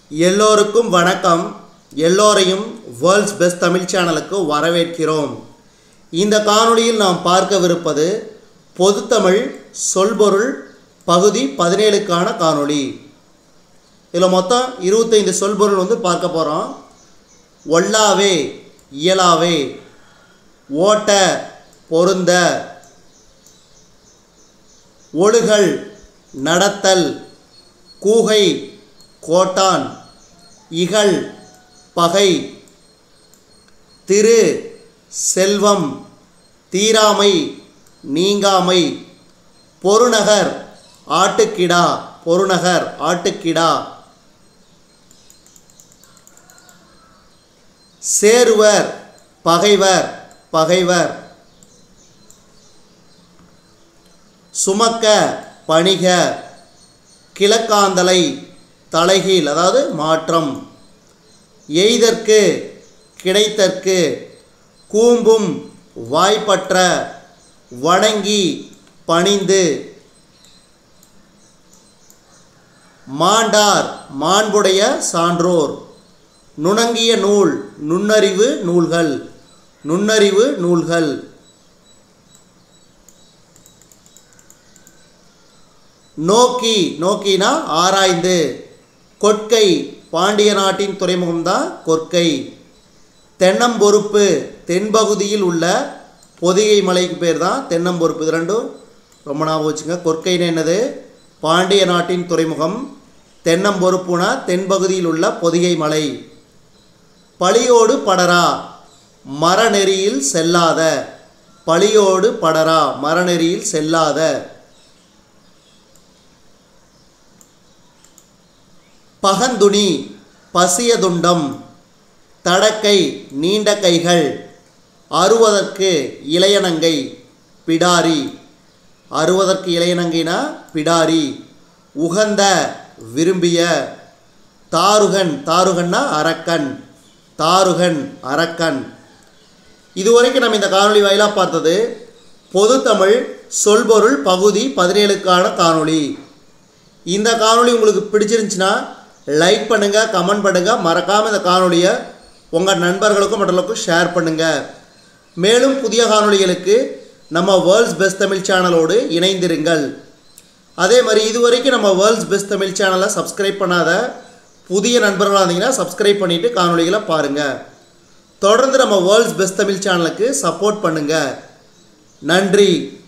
எல்லோருக்கும் வணக்கம் எல்லோரையும் வேர்ல்ட்ஸ் பெஸ்ட் தமிழ் சேனலுக்கு வரவேற்கிறோம் இந்த காணொளியில் நாம் பார்க்கவிருப்பது பொதுத்தமிழ் சொல்பொருள் பகுதி பதினேழுக்கான காணொளி இதில் மொத்தம் இருபத்தைந்து சொல்பொருள் வந்து பார்க்க போகிறோம் ஒல்லாவே இயலாவே ஓட்ட பொருந்த ஒழுகல் நடத்தல் கூகை கோட்டான் இகழ் பகை திரு செல்வம் தீராமை நீங்காமை பொருநகர் ஆட்டுக்கிடா பொருநகர் ஆட்டுக்கிடா சேருவர் பகைவர் பகைவர் சுமக்க பணிக கிழக்காந்தலை தலைகீழ் அதாவது மாற்றம் எய்தற்கு கிடைத்தற்கு கூம்பும் வாய்ப்பற்ற வணங்கி பணிந்து மாண்டார் மாண்புடைய சான்றோர் நுணங்கிய நூல் நுண்ணறிவு நூல்கள் நுண்ணறிவு நூல்கள் நோக்கி நோக்கினா ஆராய்ந்து கொற்கை பாண்டிய நாட்டின் துறைமுகம் தான் கொற்கை தென்னம்பொறுப்பு தென்பகுதியில் உள்ள பொதிகை மலைக்கு பேர் தான் தென்னம்பொறுப்பு இது ரெண்டும் ரொம்ப ஞாபகம் வச்சுங்க கொற்கைன்னு என்னது பாண்டிய நாட்டின் துறைமுகம் தென்னம்பொறுப்புனா தென்பகுதியில் உள்ள பொதிகை மலை பழியோடு படரா மரநெறியில் செல்லாத பழியோடு படரா மரநெறியில் செல்லாத பகந்துணி பசியதுண்டம் தடக்கை நீண்ட கைகள் அறுவதற்கு இளையனங்கை பிடாரி அறுவதற்கு இளையனங்கைனா பிடாரி உகந்த விரும்பிய தாருகன் தாருகன்னா அரக்கன் தாருகன் அரக்கன் இதுவரைக்கும் நம்ம இந்த காணொளி வாயிலாக பார்த்தது பொதுத்தமிழ் சொல்பொருள் பகுதி பதினேழுக்கான காணொளி இந்த காணொளி உங்களுக்கு பிடிச்சிருந்துச்சுன்னா லைக் பண்ணுங்கள் கமெண்ட் பண்ணுங்கள் மறக்காமல் இந்த காணொளியை உங்கள் நண்பர்களுக்கும் மற்றவர்களுக்கும் ஷேர் பண்ணுங்கள் மேலும் புதிய காணொளிகளுக்கு நம்ம வேர்ல்ட்ஸ் பெஸ்ட் தமிழ் சேனலோடு இணைந்திருங்கள் அதே மாதிரி இதுவரைக்கும் நம்ம வேர்ல்ட்ஸ் பெஸ்ட் தமிழ் சேனலை சப்ஸ்கிரைப் பண்ணாத புதிய நண்பர்களாக இருந்தீங்கன்னா சப்ஸ்கிரைப் பண்ணிவிட்டு காணொளிகளை பாருங்கள் தொடர்ந்து நம்ம வேர்ல்ட்ஸ் பெஸ்ட் தமிழ் சேனலுக்கு சப்போர்ட் பண்ணுங்கள் நன்றி